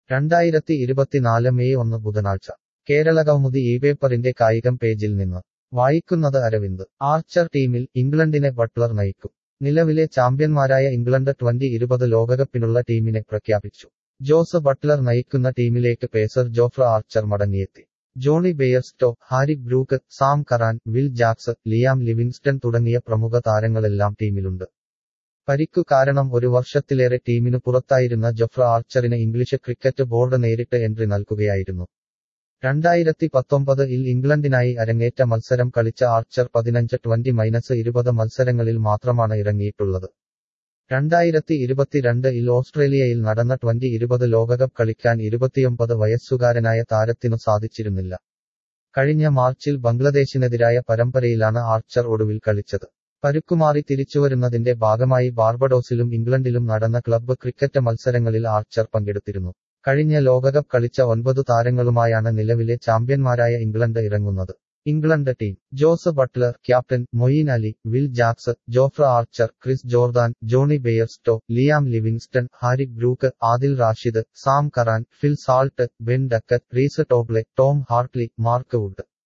രണ്ടായിരത്തി ഇരുപത്തിനാല് മെയ് ഒന്ന് ബുധനാഴ്ച കേരളകൗമുദി ഈ പേപ്പറിന്റെ കായികം പേജിൽ നിന്ന് വായിക്കുന്നത് അരവിന്ദ് ആർച്ചർ ടീമിൽ ഇംഗ്ലണ്ടിനെ ബട്ട്ലർ നയിക്കും നിലവിലെ ചാമ്പ്യന്മാരായ ഇംഗ്ലണ്ട് ട്വന്റി ഇരുപത് ലോകകപ്പിനുള്ള ടീമിനെ പ്രഖ്യാപിച്ചു ജോസ് ബട്ട്ലർ നയിക്കുന്ന ടീമിലേക്ക് പേസർ ജോഫ്ര ആർച്ചർ മടങ്ങിയെത്തി Jonny Bairstow Harry Brook Sam Curran Will Jacks Liam Livingstone തുടങ്ങിയ പ്രമുഖ താരങ്ങളെല്ലാം ടീമിലുണ്ട് പരിക്കു കാരണം ഒരു വർഷത്തിലേറെ ടീമിനു പുറത്തായിരുന്ന ജൊഫ്ര ആർച്ചറിന് ഇംഗ്ലീഷ് ക്രിക്കറ്റ് ബോർഡ് നേരിട്ട് എൻട്രി നൽകുകയായിരുന്നു രണ്ടായിരത്തി പത്തൊമ്പത് ഇൽ ഇംഗ്ലണ്ടിനായി അരങ്ങേറ്റ മത്സരം കളിച്ച ആർച്ചർ പതിനഞ്ച് ട്വന്റി മൈനസ് ഇരുപത് മത്സരങ്ങളിൽ മാത്രമാണ് ഇറങ്ങിയിട്ടുള്ളത് രണ്ടായിരത്തി ഇരുപത്തിരണ്ട് ഇൽ ഓസ്ട്രേലിയയിൽ നടന്ന ട്വന്റി ഇരുപത് ലോകകപ്പ് കളിക്കാൻ ഇരുപത്തിയൊമ്പത് വയസ്സുകാരനായ താരത്തിനു സാധിച്ചിരുന്നില്ല കഴിഞ്ഞ മാർച്ചിൽ ബംഗ്ലദേശിനെതിരായ പരമ്പരയിലാണ് ആർച്ചർ ഒടുവിൽ കളിച്ചത് പരുക്കുമാറി തിരിച്ചുവരുന്നതിന്റെ ഭാഗമായി ബാർബഡോസിലും ഇംഗ്ലണ്ടിലും നടന്ന ക്ലബ്ബ് ക്രിക്കറ്റ് മത്സരങ്ങളിൽ ആർച്ചർ പങ്കെടുത്തിരുന്നു കഴിഞ്ഞ ലോകകപ്പ് കളിച്ച ഒൻപതു താരങ്ങളുമായാണ് നിലവിലെ ചാമ്പ്യന്മാരായ ഇംഗ്ലണ്ട് ഇറങ്ങുന്നത് England team Jos Buttler captain Moeen Ali Will Jacks Jofra Archer Chris Jordan Jonny Bairstow Liam Livingstone Harry Brook Adil Rashid Sam Curran Phil Salt Ben Duckett Reece Topley Tom Hartley Mark would